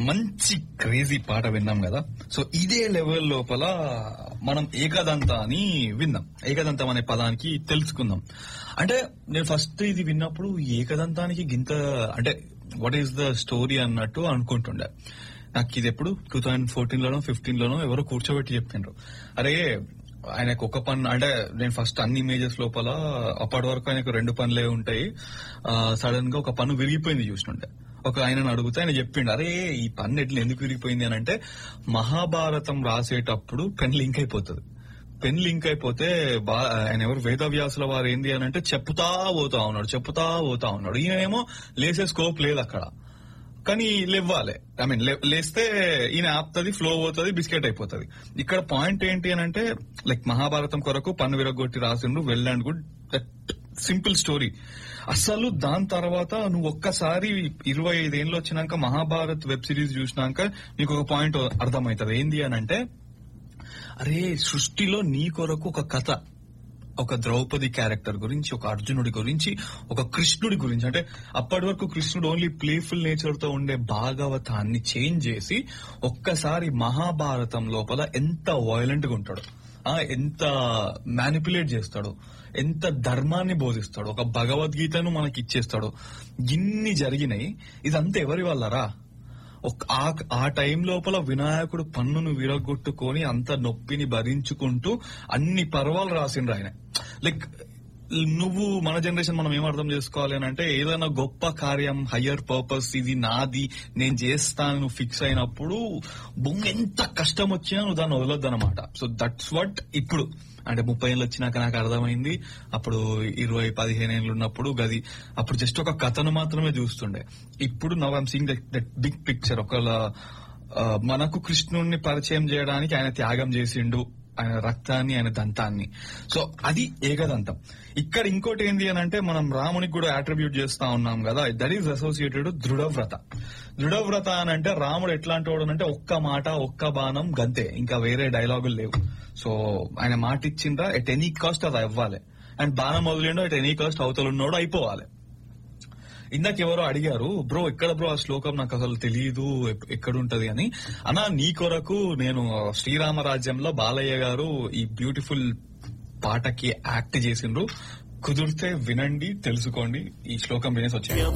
మంచి క్రేజీ పాట విన్నాం కదా సో ఇదే లెవెల్ లోపల మనం ఏకదంత అని విన్నాం ఏకదంతం అనే పదానికి తెలుసుకుందాం అంటే నేను ఫస్ట్ ఇది విన్నప్పుడు ఏకదంతానికి గింత అంటే వాట్ ఈస్ ద స్టోరీ అన్నట్టు అనుకుంటుండే నాకు ఇది ఎప్పుడు టూ థౌజండ్ ఫోర్టీన్ లోనో ఫిఫ్టీన్ లోనో ఎవరో కూర్చోబెట్టి చెప్పిండ్రు అరే ఆయనకు ఒక పని అంటే నేను ఫస్ట్ అన్ని ఇమేజెస్ లోపల అప్పటి వరకు ఆయనకు రెండు పనులే ఉంటాయి సడన్ గా ఒక పన్ను విరిగిపోయింది చూసినుంటే ఒక ఆయనను అడిగితే ఆయన చెప్పిండు అరే ఈ పన్ను ఎట్లా ఎందుకు విరిగిపోయింది అని అంటే మహాభారతం రాసేటప్పుడు పెన్ లింక్ అయిపోతుంది పెన్ లింక్ అయిపోతే బా ఆయన ఎవరు వేదవ్యాసుల వారు ఏంది అని అంటే చెప్తా పోతా ఉన్నాడు చెప్తా పోతా ఉన్నాడు ఈయనేమో లేసే స్కోప్ లేదు అక్కడ కానీ లేవ్వాలి ఐ మీన్ లేస్తే ఈయన ఆపుతుంది ఫ్లో పోతుంది బిస్కెట్ అయిపోతుంది ఇక్కడ పాయింట్ ఏంటి అని అంటే లైక్ మహాభారతం కొరకు పన్ను విరగొట్టి రాసిండు well and good simple story అసలు దాని తర్వాత నువ్వు ఒక్కసారి ఇరవై ఐదేళ్ళు వచ్చినాక మహాభారత్ వెబ్ సిరీస్ చూసినాక నీకు ఒక పాయింట్ అర్థమవుతుంది ఏంది అని అంటే అరే సృష్టిలో నీ కొరకు ఒక కథ ఒక ద్రౌపది క్యారెక్టర్ గురించి ఒక అర్జునుడి గురించి ఒక కృష్ణుడి గురించి అంటే అప్పటి వరకు కృష్ణుడు ఓన్లీ ప్లేఫుల్ నేచర్ తో ఉండే భాగవతాన్ని చేంజ్ చేసి ఒక్కసారి మహాభారతం లోపల ఎంత వైలెంట్ గా ఉంటాడు ఆ ఎంత మ్యానిపులేట్ చేస్తాడు ఎంత ధర్మాన్ని బోధిస్తాడు ఒక భగవద్గీతను మనకి ఇచ్చేస్తాడు ఇన్ని జరిగినాయి ఇదంతా ఎవరి వల్లరా ఒక- ఆ- ఆ టైం లోపల వినాయకుడు పన్నును విరగొట్టుకొని అంత నొప్పిని భరించుకుంటూ అన్ని పర్వాలు రాసిండ్రు ఆయన లైక్ నువ్వు మన జనరేషన్ మనం ఏం అర్థం చేసుకోవాలి అని అంటే ఏదైనా గొప్ప కార్యం హయ్యర్ పర్పస్ ఇది నాది నేను చేస్తాను నువ్వు ఫిక్స్ అయినప్పుడు బొంగ ఎంత కష్టం వచ్చినా నువ్వు దాన్ని వదలొద్దు అనమాట సో దట్స్ వాట్ ఇప్పుడు అంటే ముప్పై ఏళ్ళు వచ్చినాక నాకు అర్థమైంది అప్పుడు ఇరవై పదిహేను ఏళ్ళు ఉన్నప్పుడు గది అప్పుడు జస్ట్ ఒక కథను మాత్రమే చూస్తుండే ఇప్పుడు now I'm seeing that big picture ఒకళ్ళ ఆ, మనకు కృష్ణుణ్ణి పరిచయం చేయడానికి ఆయన త్యాగం చేసిండు ఆయన రక్తాన్ని ఆయన దంతాన్ని సో అది ఏకదంతం ఇక్కడ ఇంకోటి ఏంటి అని అంటే మనం రామునికి కూడా అట్రిబ్యూట్ చేస్తా ఉన్నాం కదా దట్ ఈస్ అసోసియేటెడ్ దృఢవ్రత దృఢవ్రత అని అంటే రాముడు ఎట్లాంటి వాడు అంటే ఒక్క మాట ఒక్క బాణం గంతే ఇంకా వేరే డైలాగులు లేవు సో ఆయన మాట ఇచ్చిందా ఎట్ ఎనీ కాస్ట్ అది ఇవ్వాలి అండ్ బాణం వదిలిండో ఎట్ ఎనీ కాస్ట్ అవతల ఉన్నోడు అయిపోవాలి ఇందాక ఎవరో అడిగారు బ్రో ఎక్కడ బ్రో ఆ శ్లోకం నాకు అసలు తెలియదు ఎక్- ఎక్కడుంటది అని అన్నా నీ కొరకు నేను శ్రీరామరాజ్యంలో బాలయ్య గారు ఈ బ్యూటిఫుల్ పాటకి యాక్ట్ చేసిండ్రు కుదిరితే వినండి తెలుసుకోండి ఈ శ్లోకం వినేసి వచ్చాను